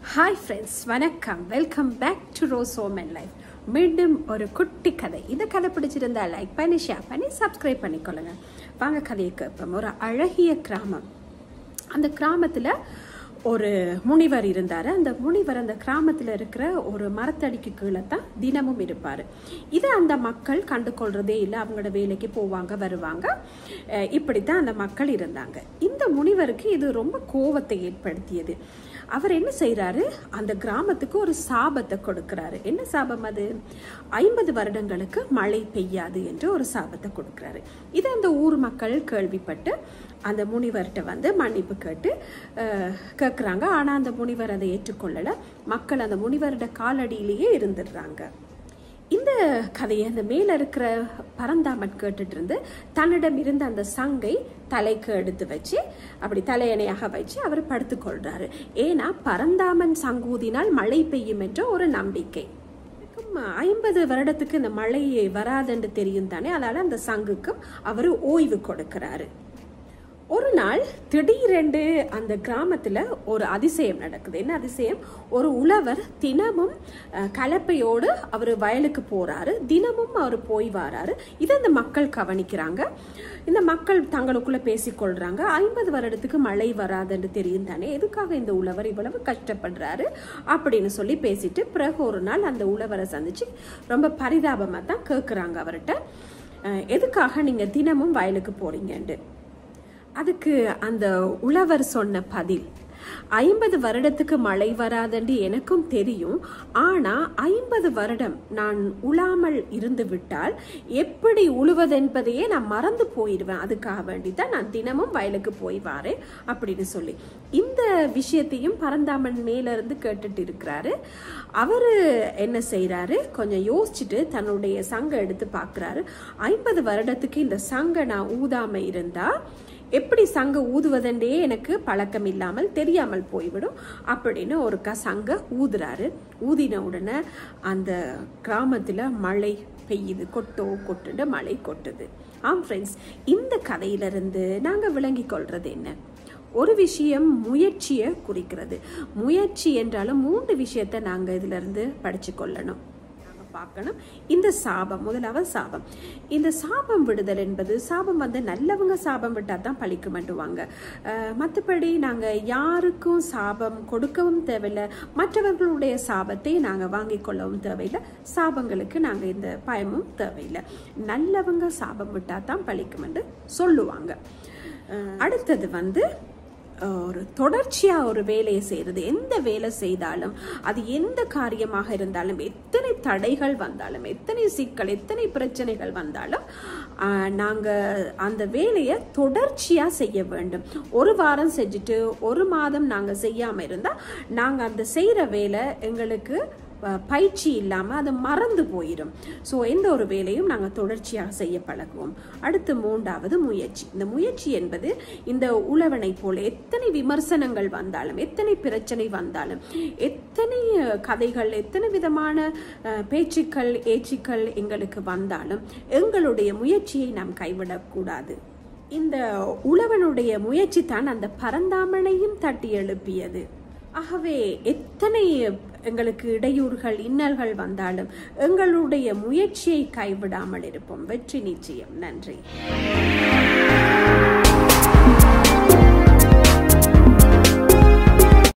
hi friends வணக்கம் welcome back to Rose home and life மீண்டும் ஒரு குட்டி கதை இந்த கதை பிடிச்சிருந்தா லைக் பண்ணி ஷேர் பண்ணி சப்ஸ்கிரைப் பண்ணிக்கொள்ளுங்க வாங்க கதையை கேட்போம் ஒரு அழகிய கிராமம் அந்த கிராமத்தில் ஒரு முனிவர் இருந்தார் அந்த முனிவர் அந்த கிராமத்தில் இருக்கிற ஒரு மரத்தடிக்கு கீழே தான் தினமும் இருப்பார் இதை அந்த மக்கள் கண்டுகொள்றதே இல்லை அவங்களோட வேலைக்கு போவாங்க வருவாங்க அஹ் இப்படி தான் அந்த மக்கள் இருந்தாங்க இந்த முனிவருக்கு இது ரொம்ப கோவத்தை ஏற்படுத்தியது அவர் என்ன செய்கிறாரு அந்த கிராமத்துக்கு ஒரு சாபத்தை கொடுக்கிறாரு என்ன சாபம் அது ஐம்பது வருடங்களுக்கு மழை பெய்யாது என்று ஒரு சாபத்தை கொடுக்கிறாரு இதை அந்த ஊர் மக்கள் கேள்விப்பட்டு அந்த முனிவர்கிட்ட வந்து மன்னிப்பு கேட்டு கேட்குறாங்க ஆனால் அந்த முனிவர் அதை ஏற்றுக்கொள்ளலை மக்கள் அந்த முனிவரோட காலடியிலேயே இருந்துடுறாங்க இந்த கதையை அந்த மேலே இருக்கிற பரந்தாமன் கேட்டுட்டு இருந்து தன்னிடம் இருந்த அந்த சங்கை தலைக்கு எடுத்து வச்சு அப்படி தலையணையாக வச்சு அவர் படுத்துக்கொள்றாரு ஏன்னா பரந்தாமன் சங்கூதினால் மழை பெய்யும் என்ற ஒரு நம்பிக்கை ஐம்பது வருடத்துக்கு இந்த மழை வராதுன்னு தெரியும் தானே அதனால அந்த சங்குக்கும் அவர் ஓய்வு கொடுக்கிறாரு ஒரு நாள் திடீரென்று அந்த கிராமத்தில் ஒரு அதிசயம் நடக்குது என்ன அதிசயம் ஒரு உழவர் தினமும் அஹ், கலப்பையோடு அவர் வயலுக்கு போறாரு தினமும் அவர் போய் வராரு இதை இந்த மக்கள் கவனிக்கிறாங்க இந்த மக்கள் தங்களுக்குள்ள பேசிக்கொள்றாங்க ஐம்பது வருடத்துக்கு மழை வராதுன்னு தெரியும் தானே எதுக்காக இந்த உழவர் இவ்வளவு கஷ்டப்படுறாரு அப்படின்னு சொல்லி பேசிட்டு பிறகு ஒரு நாள் அந்த உழவரை சந்திச்சு ரொம்ப பரிதாபமாக தான் கேட்குறாங்க அவர்கிட்ட அஹ், எதுக்காக நீங்க தினமும் வயலுக்கு போறீங்கன்ட்டு அதுக்கு அந்த உழவர் சொன்ன பதில் ஐம்பது வருடத்துக்கு மழை வராதன்று எனக்கும் தெரியும் ஆனா ஐம்பது வருடம் நான் உழாமல் இருந்து விட்டால் எப்படி உழுவதென்பதையே நான் மறந்து போயிடுவேன் அதுக்காக வேண்டி தான் நான் தினமும் வயலுக்கு போய் வாரேன் அப்படின்னு சொல்லி இந்த விஷயத்தையும் பரந்தாமன் மேல இருந்து கேட்டுட்டு இருக்கிறாரு அவரு என்ன செய்யறாரு கொஞ்சம் யோசிச்சுட்டு தன்னுடைய சங்க எடுத்து பார்க்கறாரு ஐம்பது வருடத்துக்கு இந்த சங்க நான் ஊதாம இருந்தா எப்படி சங்க ஊதுவதென்றே எனக்கு பழக்கம் இல்லாமல் தெரியாமல் போய்விடும் அப்படின்னு ஒருக்கா சங்க ஊதுறாரு ஊதின உடனே அந்த கிராமத்தில் மழை பெய்யுது கொட்டோ கொட்டுன்னு மழை கொட்டுது ஆம் ஃப்ரெண்ட்ஸ் இந்த கதையிலிருந்து நாங்கள் விளங்கி கொள்றது என்ன ஒரு விஷயம் முயற்சியை குறிக்கிறது முயற்சி என்றாலும் மூன்று விஷயத்தை நாங்கள் இதுல இருந்து படிச்சு கொள்ளணும் நாங்க பார்க்கணும் இந்த சாபம் முதலாவது சாபம் இந்த சாபம் விடுதல் என்பது சாபம் வந்து நல்லவங்க சாபம் விட்டா தான் பழிக்குமட்டுவாங்க மற்றபடி நாங்கள் யாருக்கும் சாபம் கொடுக்கவும் தேவையில்லை மற்றவர்களுடைய சாபத்தை நாங்கள் வாங்கிக் கொள்ளவும் தேவையில்லை சாபங்களுக்கு நாங்கள் இந்த பயமும் தேவையில்லை நல்லவங்க சாபம் விட்டா தான் பழிக்குமென்று சொல்லுவாங்க அஹ் அடுத்தது வந்து ஒரு தொடர்ச்சியா ஒரு வேலையை செய்யறது எந்த வேலை செய்தாலும் அது எந்த காரியமாக இருந்தாலும் எத்தனை தடைகள் வந்தாலும் எத்தனை சிக்கல் எத்தனை பிரச்சனைகள் வந்தாலும் ஆஹ், நாங்க அந்த வேலையை தொடர்ச்சியா செய்ய வேண்டும் ஒரு வாரம் செஞ்சுட்டு ஒரு மாதம் நாங்க செய்யாம இருந்தா நாங்க அந்த செய்யற வேலை எங்களுக்கு அஹ், பயிற்சி இல்லாமல் அது மறந்து போயிடும் ஸோ எந்த ஒரு வேலையும் நாங்கள் தொடர்ச்சியாக செய்ய பழகுவோம் அடுத்து மூன்றாவது முயற்சி இந்த முயற்சி என்பது இந்த உழவனை போல எத்தனை விமர்சனங்கள் வந்தாலும் எத்தனை பிரச்சனை வந்தாலும் எத்தனை அஹ், கதைகள் எத்தனை விதமான அஹ், பேச்சுக்கள் ஏச்சுக்கள் எங்களுக்கு வந்தாலும் எங்களுடைய முயற்சியை நாம் கைவிடக்கூடாது இந்த உழவனுடைய முயற்சி தான் அந்த பரந்தாமனையும் தட்டி எழுப்பியது ஆகவே எத்தனை எங்களுக்கு இடையூறுகள் இன்னல்கள் வந்தாலும் எங்களுடைய முயற்சியை கைவிடாமல் இருப்போம் வெற்றி நிச்சயம் நன்றி